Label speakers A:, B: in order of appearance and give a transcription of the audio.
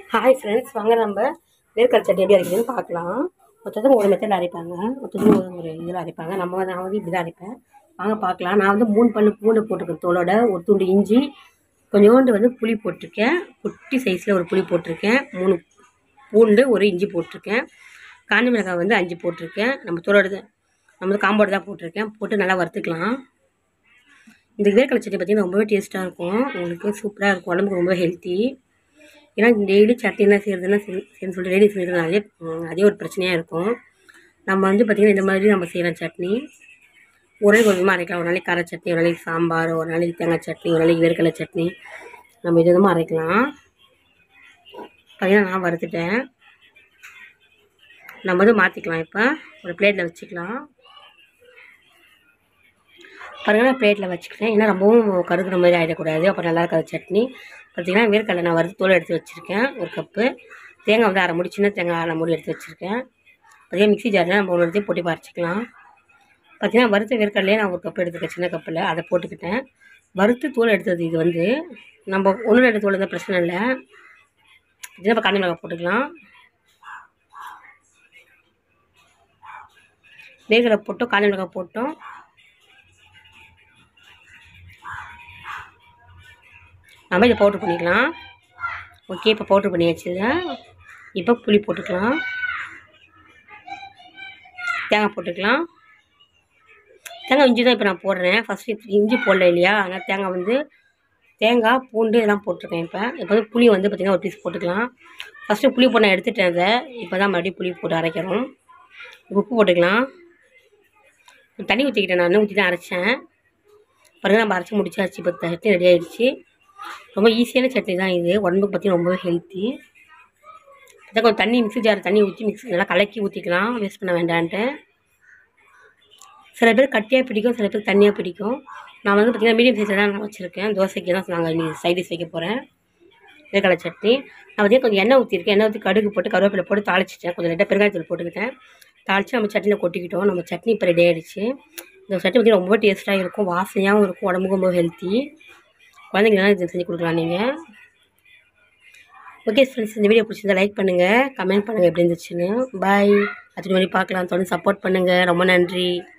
A: hi friends வாங்க நம்ம வேர்க்கடலை சட்னி எப்படி அரைக்கிறதுன்னு பார்க்கலாம் மொத்தத்துக்கு ஒரு மெத்தடில் அரைப்பாங்க மொத்தத்துக்கு ஒரு ஒரு இதில் அரைப்பாங்க நம்ம வந்து நான் வந்து இப்படி தான் அரைப்பேன் வாங்க பார்க்கலாம் நான் வந்து மூணு பல்லு பூண்டு போட்டிருக்கேன் தோலோட ஒரு துண்டு இஞ்சி கொஞ்சோண்டு வந்து புளி போட்டிருக்கேன் குட்டி சைஸில் ஒரு புளி போட்டிருக்கேன் மூணு பூண்டு ஒரு இஞ்சி போட்டிருக்கேன் காஞ்சி மிளகாய் வந்து அஞ்சு போட்டிருக்கேன் நம்ம தோலோட நம்ம வந்து காம்போடு தான் போட்டிருக்கேன் போட்டு நல்லா வறுத்துக்கலாம் இந்த வேர்க்கடலை சட்னி பார்த்திங்கன்னா ரொம்பவே டேஸ்ட்டாக இருக்கும் உங்களுக்கு சூப்பராக இருக்கும் உடம்புக்கு ரொம்ப ஹெல்த்தி ஏன்னா டெய்லி சட்னி என்ன செய்யறதுன்னா சரின்னு சொல்லிட்டு டெய்லி செஞ்சதுனாலே ம், அதே ஒரு பிரச்சனையாக இருக்கும் நம்ம வந்து பார்த்திங்கன்னா இந்த மாதிரி நம்ம செய்யலாம் சட்னி ஒரே ஒரு விதமாக அரைக்கலாம் ஒரு நாளைக்கு கார சட்னி ஒரு நாளைக்கு சாம்பார் ஒரு நாளைக்கு தேங்காய் சட்னி ஒரு நாளைக்கு வேர்க்கடலை சட்னி நம்ம இது விதமாக அரைக்கலாம் பார்த்தீங்கன்னா நான் வறுத்துட்டேன் நம்ம வந்து மாற்றிக்கலாம் இப்போ ஒரு பிளேட்டில் வச்சுக்கலாம் பாருங்க நான் பிளேட்டில் வச்சுக்கிட்டேன் ஏன்னா ரொம்பவும் கருகுற மாதிரி ஆகிடக்கூடாது அப்போ நல்லா இருக்காது சட்னி பார்த்தீங்கன்னா வேர்க்கடலை நான் வறுத்து தோல் எடுத்து வச்சுருக்கேன் ஒரு கப்பு தேங்காய் வந்து அரை மூடி சின்ன தேங்காய் அரை மூடி எடுத்து வச்சுருக்கேன் பார்த்தீங்கன்னா மிக்ஸி ஜாரில் நம்ம ஒன்று எடுத்து போட்டு பறிச்சிக்கலாம் பார்த்தீங்கன்னா வறுத்த வேர்க்கடலையே நான் ஒரு கப்பு எடுத்துக்கேன் சின்ன கப்பில் அதை போட்டுக்கிட்டேன் வறுத்து தோல் எடுத்தது இது வந்து நம்ம ஒன்று ரெண்டு தோல் இருந்தால் பிரச்சனை இல்லை பார்த்தீங்கன்னா இப்போ காஞ்சி மிளகாய் போட்டுக்கலாம் வேர்க்கடலை போட்டோம் காஞ்சி மிளகாய் போட்டோம் நம்ம இதை பவுட்ரு பண்ணிக்கலாம் ஓகே இப்போ பவுட்ரு பண்ணியாச்சு இதை இப்போ புளி போட்டுக்கலாம் தேங்காய் போட்டுக்கலாம் தேங்காய் இஞ்சி தான் இப்போ நான் போடுறேன் ஃபஸ்ட்டு இஞ்சி போடல இல்லையா அதனால் தேங்காய் வந்து தேங்காய் பூண்டு இதெல்லாம் போட்டிருக்கேன் இப்போ இப்போ வந்து புளி வந்து பார்த்திங்கன்னா ஒரு பீஸ் போட்டுக்கலாம் ஃபஸ்ட்டு புளி போட்டு நான் எடுத்துட்டேன் அதை இப்போ தான் மறுபடியும் புளி போட்டு அரைக்கிறோம் உப்பு போட்டுக்கலாம் தண்ணி ஊற்றிக்கிட்டேன் நான் ஊற்றி தான் அரைச்சேன் பாருங்கள் நம்ம அரைச்சி முடிச்சாச்சு இப்போ சட்னி ரெடி ஆயிடுச்சு ரொம்ப ஈஸியான சட்னி தான் இது உடம்புக்கு பார்த்தீங்கன்னா ரொம்பவே ஹெல்த்தி அதான் கொஞ்சம் தண்ணி மிக்ஸி ஜார் தண்ணி ஊற்றி மிக்ஸி நல்லா கலக்கி ஊற்றிக்கலாம் வேஸ்ட் பண்ண வேண்டான்ட்டு சில பேர் கட்டியாக பிடிக்கும் சில பேர் தண்ணியாக பிடிக்கும் நான் வந்து பார்த்திங்கன்னா மீடியம் சைஸில் தான் நான் வச்சுருக்கேன் தோசைக்கு தான் நாங்கள் இன்னைக்கு சைடிஷ் வைக்க போகிறேன் வேர்க்கடலை சட்னி நான் வந்து கொஞ்சம் எண்ணெய் ஊற்றிருக்கேன் எண்ணெய் ஊற்றி கடுகு போட்டு கருவேப்பிலை போட்டு தாளிச்சிட்டேன் கொஞ்சம் லைட்டாக பெருங்காயத்தூள் போட்டுக்கிட்டேன் தாளித்து நம்ம சட்னியில் கொட்டிக்கிட்டோம் நம்ம சட்னி இப்போ ரெடி ஆகிடுச்சு இந்த சட்னி பார்த்திங்கன்னா ரொம்ப டேஸ்ட்டாக இருக்கும் வாசனையாகவும் இருக்கும் உடம்புக்கு ரொம்ப ஹெல்த்தி குழந்தைங்களாம் இது செஞ்சு கொடுக்கலாம் நீங்கள் ஓகே ஃப்ரெண்ட்ஸ் இந்த வீடியோ பிடிச்சிருந்தா லைக் பண்ணுங்கள் கமெண்ட் பண்ணுங்கள் எப்படி இருந்துச்சுன்னு பாய் அடுத்த மாதிரி பார்க்கலாம் தொடர்ந்து சப்போர்ட் பண்ணுங்கள் ரொம்ப நன்றி